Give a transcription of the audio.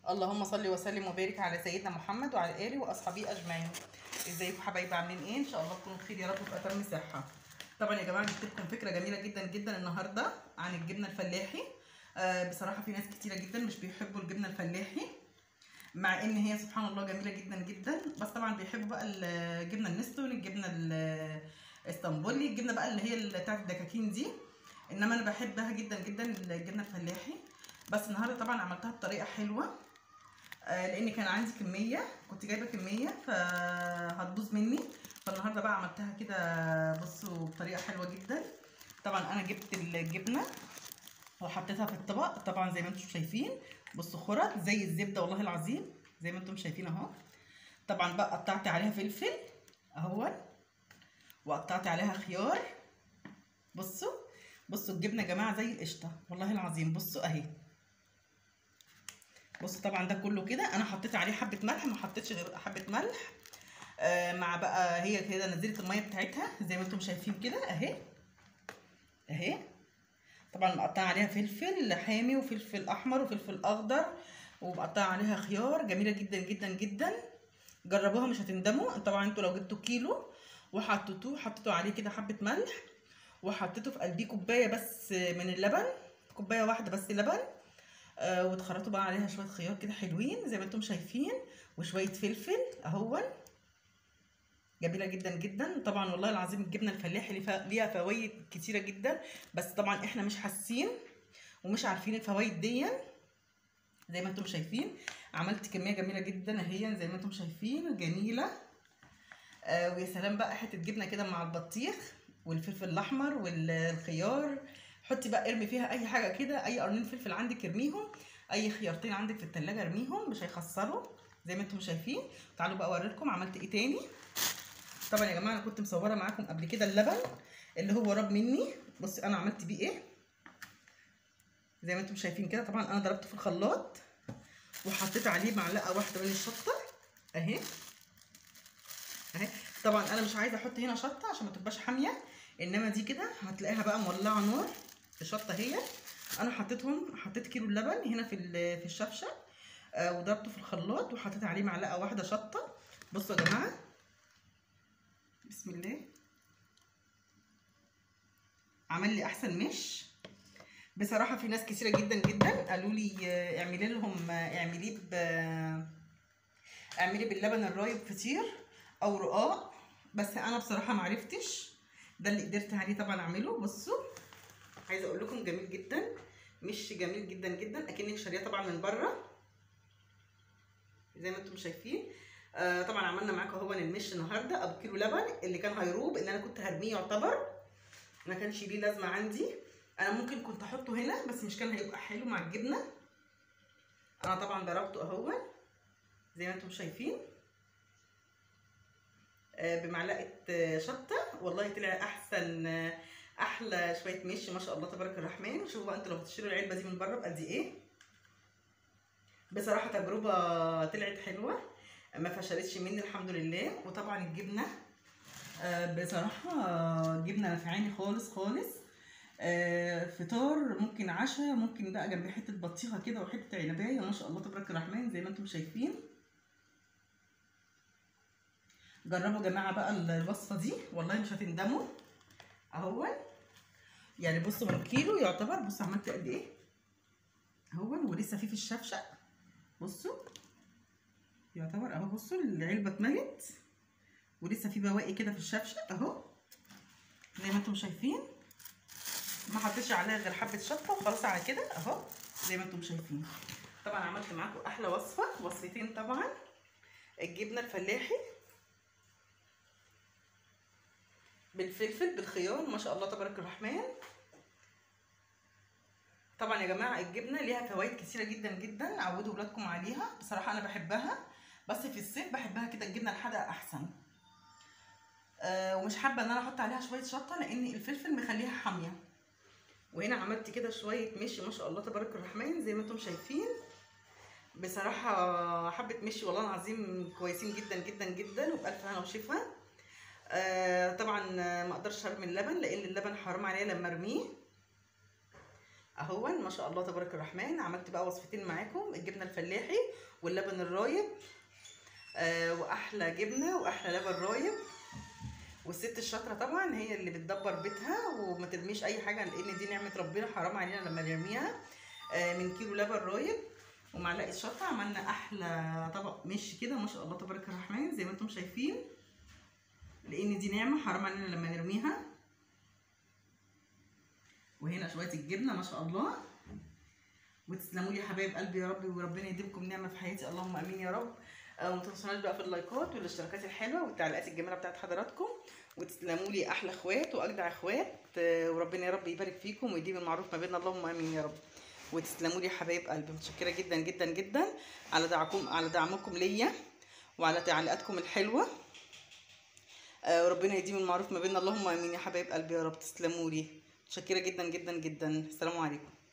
اللهم صل وسلم وبارك على سيدنا محمد وعلى اله واصحابه اجمعين ازيكم حبايبي عاملين ايه ان شاء الله تكونوا بخير يا رب في اتم صحه طبعا يا جماعه جبت لكم فكره جميله جدا جدا النهارده عن الجبنه الفلاحي آه بصراحه في ناس كتيره جدا مش بيحبوا الجبنه الفلاحي مع ان هي سبحان الله جميله جدا جدا بس طبعا بيحبوا بقى الجبنه النستون الجبنه الاسطنبولي الجبنه بقى اللي هي بتاعت الدكاكين دي انما انا بحبها جدا جدا الجبنه الفلاحي بس النهارده طبعا عملتها بطريقه حلوه آه لان كان عندي كميه كنت جايبه كميه فهتبوظ مني فالنهارده بقى عملتها كده بصوا بطريقه حلوه جدا طبعا انا جبت الجبنه وحطيتها في الطبق طبعا زي ما انتم شايفين بصوا خرط زي الزبده والله العظيم زي ما انتم شايفين اهو طبعا بقى قطعت عليها فلفل اهو وقطعت عليها خيار بصوا بصوا الجبنه يا جماعه زي القشطه والله العظيم بصوا اهي بصوا طبعا ده كله كده انا حطيت عليه حبه ملح ما حطيتش غير حبه ملح آه مع بقى هي كده نزلت الميه بتاعتها زي ما انتم شايفين كده اهي اهي طبعا مقطعه عليها فلفل حامي وفلفل احمر وفلفل اخضر ومقطعه عليها خيار جميله جدا جدا جدا جربوها مش هتندموا طبعا انتوا لو جبتوا كيلو وحطيتوه حطيتوا عليه كده حبه ملح وحطيته في قلبيه كوبايه بس من اللبن كوبايه واحده بس لبن آه وتخرطوا بقى عليها شويه خيار كده حلوين زي ما انتم شايفين وشويه فلفل اهون جميله جدا جدا طبعا والله العظيم الجبنه الفلاحي ليها فوائد كتيره جدا بس طبعا احنا مش حاسين ومش عارفين الفوائد دي زي ما انتم شايفين عملت كميه جميله جدا اهي زي ما انتم شايفين جميله آه ويا سلام بقى حته جبنه كده مع البطيخ والفلفل الاحمر والخيار حطي بقى ارمي فيها اي حاجه كده اي قرنين فلفل عندك ارميهم اي خيارتين عندك في التلاجة ارميهم مش هيخسروا زي ما انتم شايفين تعالوا بقى اوريلكم عملت ايه تاني طبعا يا جماعه انا كنت مصوره معاكم قبل كده اللبن اللي هو راب مني بصي انا عملت بيه ايه زي ما انتم شايفين كده طبعا انا ضربته في الخلاط وحطيت عليه معلقه واحده من الشطه اهي اهي طبعا انا مش عايزه احط هنا شطه عشان ما تبقاش حاميه انما دي كده هتلاقيها بقى مولعه نار الشطه هي انا حطيتهم حطيت كيلو اللبن هنا في في الشفشه آه وضربته في الخلاط وحطيت عليه معلقه واحده شطه بصوا يا جماعه بسم الله عمل لي احسن مش بصراحه في ناس كتيره جدا جدا قالوا لي اعملي لهم اعمليه ب اعملي باللبن الرايب فطير او رقاق بس انا بصراحه ما عرفتش ده اللي قدرت عليه طبعا اعمله بصوا عايزه اقول لكم جميل جدا مش جميل جدا جدا اكنك شاريه طبعا من بره زي ما انتم شايفين آه طبعا عملنا معاكم اهو المش النهارده ابو كيلو لبن اللي كان هيروب اللي انا كنت هرميه يعتبر ما كانش ليه لازمه عندي انا ممكن كنت احطه هنا بس مش كان هيبقى حلو مع الجبنه انا طبعا ضربته اهو زي ما انتم شايفين آه بمعلقه آه شطه والله طلع احسن آه احلى شويه مش ما شاء الله تبارك الرحمن شوفوا بقى انتوا لو بتشتروا العلبه دي من بره بقد ايه بصراحه تجربه طلعت حلوه ما فشلتش مني الحمد لله وطبعا الجبنه آه بصراحه جبنه نفعاني خالص خالص آه فطار ممكن عشاء ممكن بقى جنب حته بطيخه كده وحته عنبايه ما شاء الله تبارك الرحمن زي ما انتم شايفين جربوا يا جماعه بقى الوصفه دي والله مش هتندموا اهو يعني بصوا من كيلو يعتبر بصوا عملت قد ايه اهو ولسه في في الشفشه بصوا يعتبر اهو بصوا العلبه اتملت ولسه في بواقي كده في الشفشه اهو زي ما انتم شايفين ما حطيتش عليها غير حبه شطه وخلاص على كده اهو زي ما انتم شايفين طبعا عملت معاكم احلى وصفه وصفتين طبعا الجبنه الفلاحي بالفلفل بالخيار ما شاء الله تبارك الرحمن طبعا يا جماعه الجبنه ليها فوائد كتيره جدا جدا عودوا ولادكم عليها بصراحه انا بحبها بس في الصيف بحبها كده الجبنه الحادقه احسن آه ومش حابه ان انا احط عليها شويه شطه لان الفلفل مخليها حاميه وهنا عملت كده شويه مشي ما شاء الله تبارك الرحمن زي ما انتم شايفين بصراحه حبه مشي والله العظيم كويسين جدا جدا جدا وبالف هنا وشفا آه طبعا ما اقدرش ارمي اللبن لان اللبن حرام عليا لما ارميه اهو ما شاء الله تبارك الرحمن عملت بقى وصفتين معاكم الجبنه الفلاحي واللبن الرايب آه واحلى جبنه واحلى لبن رايب والست الشاطره طبعا هي اللي بتدبر بيتها وما ترميش اي حاجه لان دي نعمه ربنا حرام علينا لما نرميها آه من كيلو لبن رايب ومعلقه شطه عملنا احلى طبق مش كده ما شاء الله تبارك الرحمن زي ما انتم شايفين لان دي نعمه حرام علينا لما نرميها وهنا شويه الجبنه ما شاء الله وتسلموا لي يا حبايب قلبي يا رب وربنا يديمكم نعمه في حياتي اللهم امين يا رب آه، وما تنسوناش بقى في اللايكات والاشتراكات الحلوه والتعليقات الجميله بتاعت حضراتكم وتسلموا لي احلى اخوات واجدع اخوات آه، وربنا يا رب يبارك فيكم ويديم المعروف ما بيننا اللهم امين يا رب وتسلموا لي يا حبايب قلبي متشكره جدا جدا جدا على دعمكم على دعمكم ليا وعلى تعليقاتكم الحلوه آه، وربنا يديم المعروف ما بيننا اللهم امين يا حبايب قلبي يا رب تسلموا لي متشكره جدا جدا جدا السلام عليكم